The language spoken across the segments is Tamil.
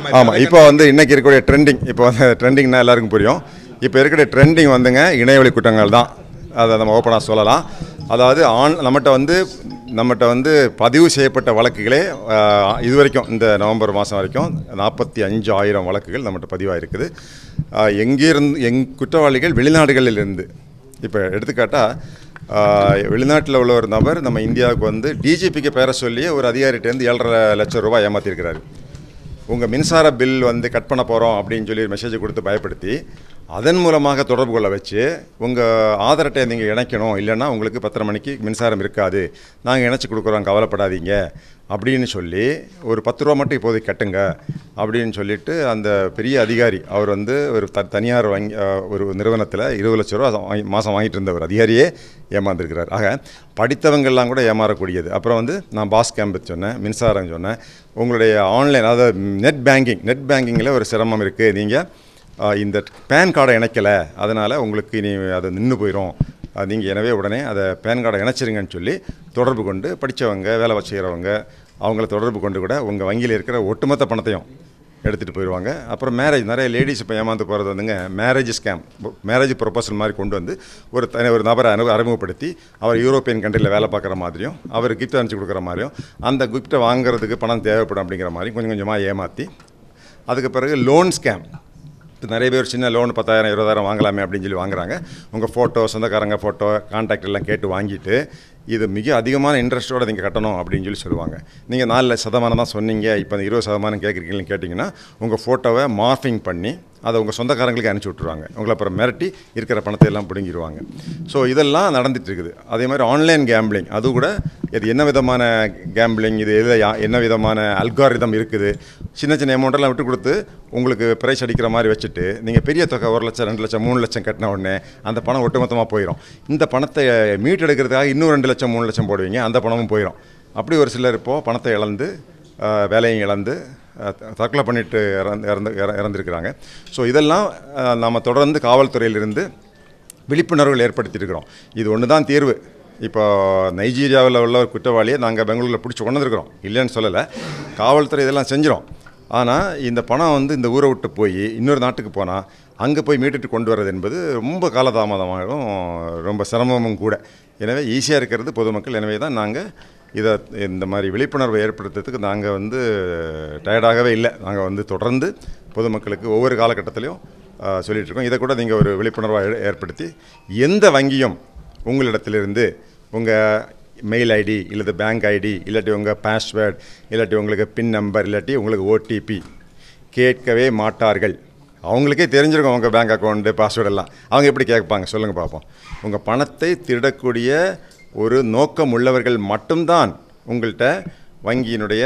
ஆமாம் இப்போ வந்து இன்னைக்கு இருக்கக்கூடிய ட்ரெண்டிங் இப்போ வந்து ட்ரெண்டிங்னா எல்லாருக்கும் புரியும் இப்போ இருக்கிற ட்ரெண்டிங் வந்துங்க இணையவழி குற்றங்கள் தான் அதை நம்ம ஓப்பனாக சொல்லலாம் அதாவது ஆன் நம்மகிட்ட வந்து நம்மகிட்ட வந்து பதிவு செய்யப்பட்ட வழக்குகளே ஆஹ், இது வரைக்கும் இந்த நவம்பர் மாதம் வரைக்கும் நாற்பத்தி அஞ்சு ஆயிரம் வழக்குகள் நம்மகிட்ட பதிவாயிருக்குது ஆஹ், எங்கிருந்து எங் குற்றவாளிகள் வெளிநாடுகளில் இருந்து இப்போ எடுத்துக்காட்டாக வெளிநாட்டில் உள்ள ஒரு நபர் நம்ம இந்தியாவுக்கு வந்து டிஜிபிக்கு பேர சொல்லி ஒரு அதிகாரிகிட்டேருந்து ஏழரை லட்சம் ரூபாய் ஏமாற்றிருக்கிறாரு உங்கள் மின்சார பில் வந்து கட் பண்ண போகிறோம் அப்படின்னு சொல்லி மெசேஜ் கொடுத்து பயப்படுத்தி அதன் மூலமாக தொடர்பு கொள்ள வச்சு உங்கள் ஆதார் அட்டையை நீங்கள் இணைக்கணும் இல்லைன்னா உங்களுக்கு பத்தரை மணிக்கு மின்சாரம் இருக்காது நாங்கள் இணைச்சி கொடுக்குறோம் கவலைப்படாதீங்க அப்படின்னு சொல்லி ஒரு பத்து ரூபா மட்டும் இப்போதைக்கு கட்டுங்க அப்படின்னு சொல்லிட்டு அந்த பெரிய அதிகாரி அவர் வந்து ஒரு த தனியார் வங்கி அஹ், ஒரு நிறுவனத்தில் இருபது லட்ச ரூபா வாங்கி மாதம் வாங்கிட்டு இருந்த ஒரு அதிகாரியே ஏமாந்துருக்கிறார் ஆக படித்தவங்கெல்லாம் கூட ஏமாறக்கூடியது அப்புறம் வந்து நான் பாஸ் கேம்பு சொன்னேன் மின்சாரம் சொன்னேன் உங்களுடைய ஆன்லைன் அதாவது நெட் பேங்கிங் நெட் பேங்கிங்கில் ஒரு சிரமம் இருக்குது நீங்கள் இந்த பேன் கார்டை இணைக்கலை அதனால் உங்களுக்கு இனி அது நின்று போயிடும் நீங்கள் எனவே உடனே அதை பேன் கார்டை இணைச்சிருங்கன்னு சொல்லி தொடர்பு கொண்டு படித்தவங்க வேலை செய்கிறவங்க அவங்கள தொடர்பு கொண்டு கூட உங்கள் வங்கியில் இருக்கிற ஒட்டுமொத்த பணத்தையும் எடுத்துகிட்டு போயிடுவாங்க அப்புறம் மேரேஜ் நிறைய லேடிஸ் இப்போ ஏமாந்து போகிறது வந்துங்க மேரேஜ் ஸ்கேம் மேரேஜ் ப்ரொபோசல் மாதிரி கொண்டு வந்து ஒரு தனி ஒரு நபரை அனு அறிமுகப்படுத்தி அவர் யூரோப்பியன் கண்ட்ரியில் வேலை பார்க்குற மாதிரியும் அவர் கிஃப்ட் அனுப்பிச்சு கொடுக்குற மாதிரியும் அந்த கிஃப்ட்டை வாங்குறதுக்கு பணம் தேவைப்படும் அப்படிங்கிற மாதிரி கொஞ்சம் கொஞ்சமாக ஏமாற்றி அதுக்கு பிறகு லோன் ஸ்கேம் இப்போ நிறைய பேர் சின்ன லோன் பத்தாயிரம் இருபதாயிரம் வாங்கலாமே அப்படின்னு சொல்லி வாங்குறாங்க உங்கள் ஃபோட்டோ சொந்தக்காரங்க ஃபோட்டோ கான்டாக்ட் எல்லாம் கேட்டு வாங்கிட்டு இது மிக அதிகமான இன்ட்ரெஸ்ட்டோட நீங்கள் கட்டணும் அப்படின்னு சொல்லி சொல்லுவாங்க நீங்கள் நாலு சதமானம் தான் சொன்னீங்க இப்போ இந்த இருபது சதமானம் கேட்குறீங்கன்னு கேட்டிங்கன்னா உங்கள் ஃபோட்டோவை மார்ஃபிங் பண்ணி அதை உங்கள் சொந்தக்காரங்களுக்கு அனுப்பிச்சி விட்ருவாங்க உங்களை அப்புறம் மிரட்டி இருக்கிற பணத்தை எல்லாம் பிடுங்கிடுவாங்க ஸோ இதெல்லாம் நடந்துட்டு இருக்குது அதே மாதிரி ஆன்லைன் கேம்பிளிங் அது கூட இது என்ன விதமான கேம்பிளிங் இது எதில் யா- என்ன விதமான அல்காரிதம் இருக்குது சின்ன சின்ன அமௌண்ட்டெல்லாம் விட்டு கொடுத்து உங்களுக்கு ப்ரைஸ் அடிக்கிற மாதிரி வச்சுட்டு நீங்கள் பெரிய தொகை ஒரு லட்சம் ரெண்டு லட்சம் மூணு லட்சம் கட்டின உடனே அந்த பணம் ஒட்டுமொத்தமாக போயிடும் இந்த பணத்தை மீட்டெடுக்கிறதுக்காக இன்னும் ரெண்டு லட்சம் மூணு லட்சம் போடுவீங்க அந்த பணமும் போயிடும் அப்படி ஒரு சிலர் இப்போது பணத்தை இழந்து ஆஹ், வேலையும் இழந்து ஆஹ், த- தற்கொலை பண்ணிட்டு இறந்து இறந்து இற- இறந்துருக்கிறாங்க ஸோ இதெல்லாம் ஆஹ், நாம தொடர்ந்து காவல்துறையிலிருந்து விழிப்புணர்வுகள் ஏற்படுத்தியிருக்கிறோம் இது ஒன்று தான் தீர்வு இப்போ நைஜீரியாவில் உள்ள ஒரு குற்றவாளியை நாங்கள் பெங்களூரில் பிடிச்சி கொண்டு வந்திருக்கிறோம் இல்லைன்னு சொல்லலை காவல்துறை இதெல்லாம் செஞ்சிடும் ஆனால் இந்த பணம் வந்து இந்த ஊரை விட்டு போய் இன்னொரு நாட்டுக்கு போனால் அங்கே போய் மீட்டுட்டு கொண்டு வர்றது என்பது ரொம்ப காலதாமதமாகும் ரொம்ப சிரமமும் கூட எனவே ஈஸியாக இருக்கிறது பொதுமக்கள் எனவே தான் நாங்கள் இதை இந்த மாதிரி விழிப்புணர்வை ஏற்படுத்துறதுக்கு நாங்கள் வந்து டயர்டாகவே இல்லை நாங்கள் வந்து தொடர்ந்து பொதுமக்களுக்கு ஒவ்வொரு காலகட்டத்திலையும் ஆஹ், சொல்லிட்டு இருக்கோம் இதை கூட நீங்கள் ஒரு விழிப்புணர்வை ஏற்படுத்தி எந்த வங்கியும் உங்களிடத்திலிருந்து உங்கள் மெயில் ஐடி இல்லது பேங்க் ஐடி இல்லாட்டி உங்கள் பாஸ்வேர்ட் இல்லாட்டி உங்களுக்கு பின் நம்பர் இல்லாட்டி உங்களுக்கு ஓடிபி கேட்கவே மாட்டார்கள் அவங்களுக்கே தெரிஞ்சிருக்கும் உங்கள் பேங்க் அக்கௌண்ட்டு பாஸ்வேர்டு எல்லாம் அவங்க எப்படி கேட்பாங்க சொல்லுங்கள் பார்ப்போம் உங்கள் பணத்தை திருடக்கூடிய ஒரு நோக்கம் உள்ளவர்கள் மட்டும்தான் உங்கள்கிட்ட வங்கியினுடைய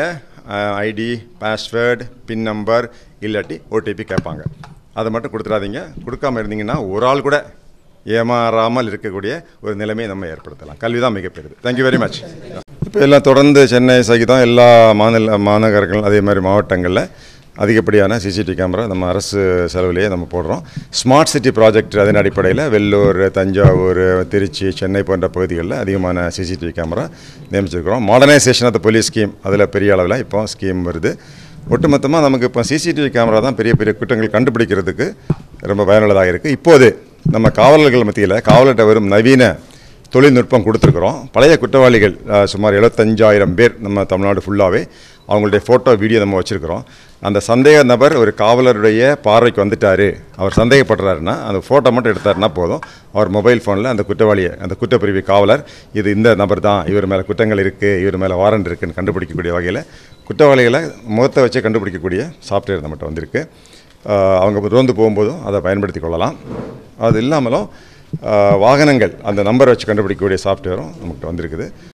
ஐடி பாஸ்வேர்டு பின் நம்பர் இல்லாட்டி ஓடிபி கேட்பாங்க அதை மட்டும் கொடுத்துடாதீங்க கொடுக்காம இருந்தீங்கன்னா ஒரு ஆள் கூட ஏமாறாமல் இருக்கக்கூடிய ஒரு நிலைமையை நம்ம ஏற்படுத்தலாம் கல்வி தான் மிகப்பெரியது தேங்க்யூ வெரி மச் இப்போ எல்லாம் தொடர்ந்து சென்னை சகிதம் எல்லா மாநில மாநகரங்கள் அதே மாதிரி மாவட்டங்களில் அதிகப்படியான சிசிடிவி கேமரா நம்ம அரசு செலவிலேயே நம்ம போடுறோம் ஸ்மார்ட் சிட்டி ப்ராஜெக்ட் அதன் அடிப்படையில் வெள்ளூர் தஞ்சாவூர் திருச்சி சென்னை போன்ற பகுதிகளில் அதிகமான சிசிடிவி கேமரா நியமிச்சிருக்கிறோம் modernisation of the police scheme அதில் பெரிய அளவில் இப்போ ஸ்கீம் வருது ஒட்டுமொத்தமாக நமக்கு இப்போ சிசிடிவி கேமரா தான் பெரிய பெரிய குற்றங்கள் கண்டுபிடிக்கிறதுக்கு ரொம்ப பயனுள்ளதாக இருக்குது இப்போது நம்ம காவலர்கள் மத்தியில் காவலர்கிட்ட வரும் நவீன தொழில்நுட்பம் கொடுத்துருக்குறோம் பழைய குற்றவாளிகள் அஹ், சுமார் எழுபத்தஞ்சாயிரம் பேர் நம்ம தமிழ்நாடு ஃபுல்லாகவே அவங்களுடைய ஃபோட்டோ வீடியோ நம்ம வச்சுருக்கிறோம் அந்த சந்தேக நபர் ஒரு காவலருடைய பார்வைக்கு வந்துட்டார் அவர் சந்தேகப்படுறாருன்னா அந்த ஃபோட்டோ மட்டும் எடுத்தாருன்னா போதும் அவர் மொபைல் ஃபோனில் அந்த குற்றவாளியை அந்த குற்றப்பிரிவு காவலர் இது இந்த நபர் தான் இவர் மேலே குற்றங்கள் இருக்குது இவர் மேலே வாரண்ட் இருக்குன்னு கண்டுபிடிக்கக்கூடிய வகையில் குற்றவாளிகளை முகத்தை வச்சே கண்டுபிடிக்கக்கூடிய சாஃப்ட்வேர் நம்மகிட்ட வந்திருக்கு அஹ், அவங்க ரோந்து போகும்போதும் அதை பயன்படுத்தி கொள்ளலாம் அது இல்லாமலும் ஆஹ் வாகனங்கள் அந்த நம்பர் வச்சு கண்டுபிடிக்கக்கூடிய சாஃப்ட்வேரும் நமக்கு வந்திருக்குது